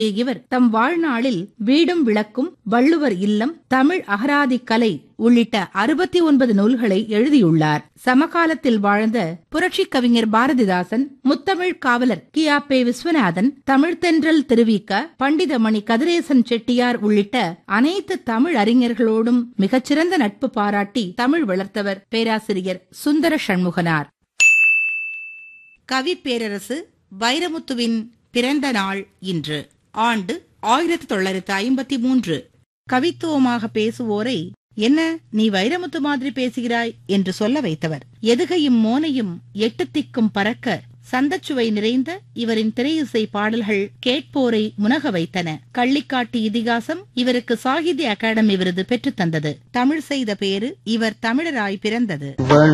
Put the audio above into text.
இவர் தம் வாழ்நாளில் வீடும் விளக்கும் வள்ளுவர் இல்லம் தமிழ் அகராதி கலை உள்ளிட்ட அறுபத்தி ஒன்பது நூல்களை எழுதியுள்ளார் சமகாலத்தில் வாழ்ந்த புரட்சிக் கவிஞர் பாரதிதாசன் முத்தமிழ் காவலர் கியாப்பே விஸ்வநாதன் தமிழ்த்தென்றல் திருவிக்க பண்டிதமணி கதிரேசன் செட்டியார் உள்ளிட்ட அனைத்து தமிழ் அறிஞர்களோடும் மிகச்சிறந்த நட்பு பாராட்டி தமிழ் வளர்த்தவர் பேராசிரியர் சுந்தர சண்முகனார் கவி பேரரசு வைரமுத்துவின் பிறந்த நாள் இன்று ஆண்டு ஆயிரத்தி தொள்ளாயிரத்து ஐம்பத்தி மூன்று கவித்துவமாக பேசுவோரை என்ன நீ வைரமுத்து மாதிரி பேசுகிறாய் என்று சொல்ல வைத்தவர் எதுகையும் மோனையும் எட்டு திக்கும் பறக்க சந்தச்சுவை நிறைந்த இவரின் திரையிசை பாடல்கள் கேட்போரை முனக வைத்தன கள்ளிக்காட்டு இதிகாசம் இவருக்கு சாகித்ய அகாடமி விருது பெற்றுத் தந்தது தமிழ் செய்த பேரு இவர் தமிழராய் பிறந்தது